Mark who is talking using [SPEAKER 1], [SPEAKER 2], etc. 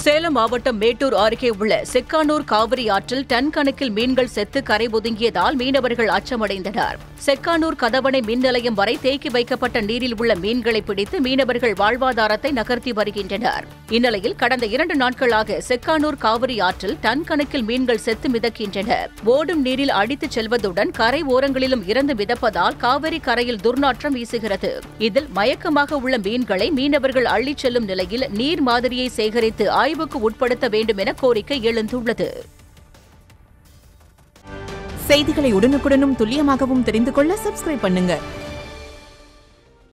[SPEAKER 1] சேலம் மாவட்டம் மேட்டூர் அருகே உள்ள செக்கானூர் காவிரி ஆற்றில் டன் கணக்கில் மீன்கள் செத்து கரை ஒதுங்கியதால் மீனவர்கள் அச்சமடைந்தனர் செக்கானூர் கதவணை மின் நிலையம் வரை தேக்கி வைக்கப்பட்ட நீரில் உள்ள மீன்களை பிடித்து மீனவர்கள் வாழ்வாதாரத்தை நகர்த்தி வருகின்றனர் இந்நிலையில் கடந்த இரண்டு நாட்களாக செக்கானூர் காவிரி ஆற்றில் டன் கணக்கில் மீன்கள் செத்து மிதக்கின்றன ஓடும் நீரில் அடித்துச் செல்வதுடன் கரை ஓரங்களிலும் இறந்து மிதப்பதால் காவிரி கரையில் துர்நாற்றம் வீசுகிறது இதில் மயக்கமாக உள்ள மீன்களை மீனவர்கள் அள்ளிச் செல்லும் நிலையில் நீர் மாதிரியை சேகரித்து ஆய்வுக்கு உட்படுத்த வேண்டும் என கோரிக்கை எழுந்துள்ளது
[SPEAKER 2] செய்திகளை உடனுக்குடனும் துல்லியமாகவும் தெரிந்து கொள்ள சப்ஸ்கிரைப் பண்ணுங்க